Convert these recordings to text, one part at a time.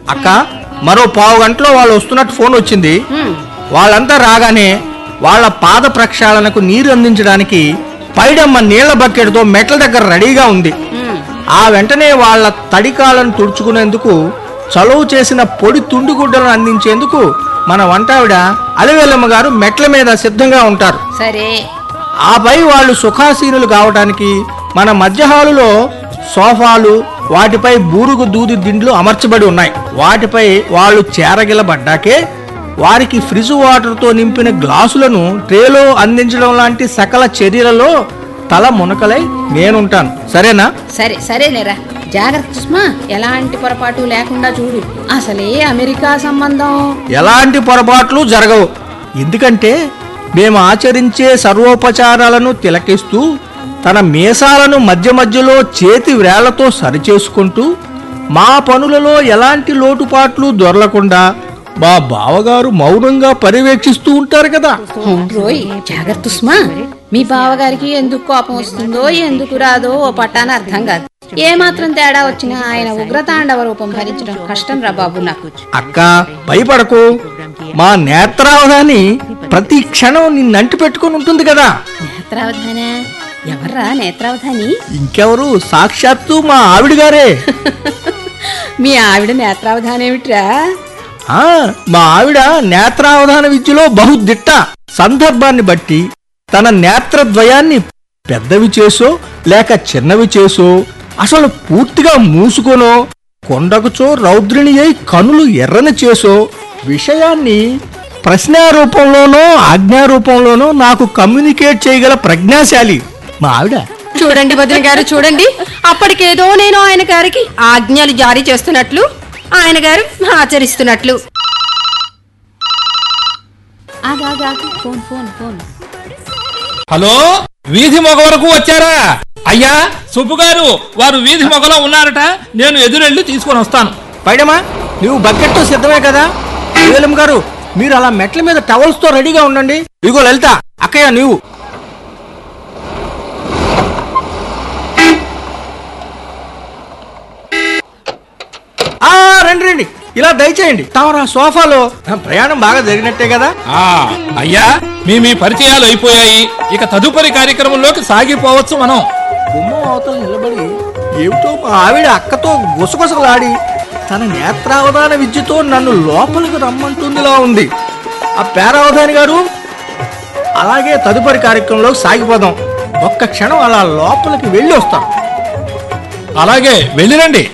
అక్క మరో పావు గంటలో వాళ్ళు వస్తున్నట్టు ఫోన్ వచ్చింది వాళ్ళంతా రాగానే వాళ్ళ పాద ప్రక్షాళనకు నీరు అందించడానికి పైడమ్మ నీళ్ల బకెట్తో మెట్ల దగ్గర రెడీగా ఉంది ఆ వెంటనే వాళ్ళ తడికాలను తుడుచుకునేందుకు చలువు చేసిన పొడి తుండిగుడ్డలను అందించేందుకు మన వంటావిడ అలివేలమ్మ గారు మెట్ల మీద సిద్ధంగా ఉంటారు సరే ఆపై వాళ్ళు సుఖాసీనులు కావడానికి మన మధ్య హాలులో సోఫాలు వాటిపై బూరుగు దూది దిండ్లు అమర్చబడి ఉన్నాయి వాటిపై వాళ్ళు చేరగిలబడ్డాకే వారికి ఫ్రిజ్ వాటర్తో నింపిన గ్లాసులను ట్రేలో అందించడం లాంటి సకల చర్యలలో తల మునకలై నేనుంటాను సరేనా సరే సరేనేరా జాగ్రత్త సుష్మా ఎలాంటి పొరపాటు లేకుండా చూడు అసలే అమెరికా సంబంధం ఎలాంటి పొరపాట్లు జరగవు ఎందుకంటే మేము ఆచరించే సర్వోపచారాలను తిలకిస్తూ తన మీసాలను మధ్య మధ్యలో చేతి వ్రేళ్లతో సరిచేసుకుంటూ మా పనులలో ఎలాంటి లోటుపాట్లు దొరలకుండా మా బావగారు మౌనంగా పర్యవేక్షిస్తూ ఉంటారు కదా రోయ్ జాగ్రత్త సుష్మా మీ బావగారికి ఎందుకు కోపం వస్తుందో ఎందుకు రాదో ఓ పట్టాన అర్థం కాదు ఏ మాత్రం తేడా వచ్చినా ఆయన ఉగ్రతాండవ రూపం భరించడం కష్టం రా బాబు నాకు అక్క భయపడకు మా నేత్రావధాని ప్రతి క్షణం నిన్నంటి పెట్టుకుని ఉంటుంది కదా నేత్రావధానా ఎవర్రా నేత్రావధాని ఇంకెవరు సాక్షాత్తు మా ఆవిడ గారే మీ ఆవిడ నేత్రావధాని ఏమిట్రా ఆ మా ఆవిడ నేత్రావధాన విద్యలో బహుదిట్ట సందర్భాన్ని బట్టి తన నేత్రద్వయాన్ని పెద్దవి చేసో లేక చిన్నవి చేసో అసలు పూర్తిగా మూసుకోనో కొండకుచో రౌద్రిణి అయి కనులు ఎర్రని చేసో విషయాన్ని ప్రశ్న రూపంలోనో ఆజ్ఞా రూపంలోనో నాకు కమ్యూనికేట్ చేయగల ప్రజ్ఞాశాలి మా ఆవిడ చూడండి వదిన గారు చూడండి అప్పటికేదో నేను ఆయన గారికి ఆజ్ఞలు జారీ చేస్తున్నట్లు ఆయన గారు ఆచరిస్తున్నట్లు ఆగా ఫోన్ ఫోన్ ఫోన్ హలో వీధి మొగ వరకు వచ్చారా అయ్యా సుబ్బు గారు వారు వీధి మొగలో ఉన్నారట నేను ఎదురెళ్ళి తీసుకొని వస్తాను పైడమా నువ్వు బకెట్తో సిద్ధమే కదా వేలం గారు మీరు అలా మెట్ల మీద టవల్స్ తో రెడీగా ఉండండి ఇదిగో లలిత అక్కయ్య నువ్వు ఆ రండి రండి ఇలా దయచేయండి తమరు ఆ సోఫాలో ఆ, ప్రయాణం బాగా జరిగినట్టే కదా ఆ అయ్యా మీ మీ పరిచయాలు అయిపోయాయి ఇక తదుపరి కార్యక్రమంలోకి సాగిపోవచ్చు మనం గుమ్మం అవతల నిలబడి ఏమిటో మా ఆవిడ అక్కతో గుసగుసలాడి తన నేత్రావధాన విద్యతో నన్ను లోపలికి రమ్మంటుందిలా ఉంది ఆ పేరావధాని గారు అలాగే తదుపరి కార్యక్రమంలో సాగిపోదాం ఒక్క క్షణం అలా లోపలికి వెళ్ళి వస్తాం అలాగే వెళ్ళిరండి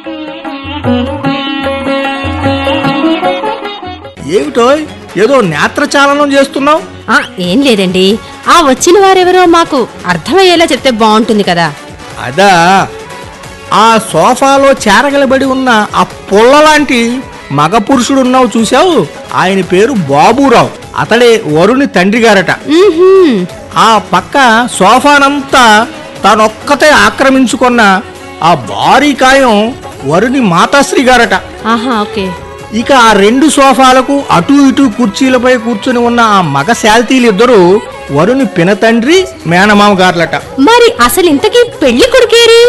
ఏమిటో ఏదో నేత్రచాలనం చేస్తున్నావు ఆ, ఏం లేదండి ఆ వచ్చిన వారెవరో మాకు అర్థమయ్యేలా చెప్తే బాగుంటుంది కదా అదా ఆ సోఫాలో చేరగలబడి ఉన్న ఆ పుల్ల లాంటి మగ పురుషుడు ఉన్నావు చూసావు ఆయన పేరు బాబురావు అతడే వరుణి తండ్రి గారట మ్మ్హ్మ్. ఆ పక్క సోఫానంతా తానొక్కతే ఆక్రమించుకున్న ఆ భారీ కాయం వరుని మాతాశ్రీ గారట ఆహా ఓకే ఇక ఆ రెండు సోఫాలకు అటు ఇటు కుర్చీలపై కూర్చుని ఉన్న ఆ మగ శాల్తీలిద్దరూ వరుని పినతండ్రి మేనమామ గారులట మరి అసలు ఇంతకీ పెళ్లి కొడుకేరి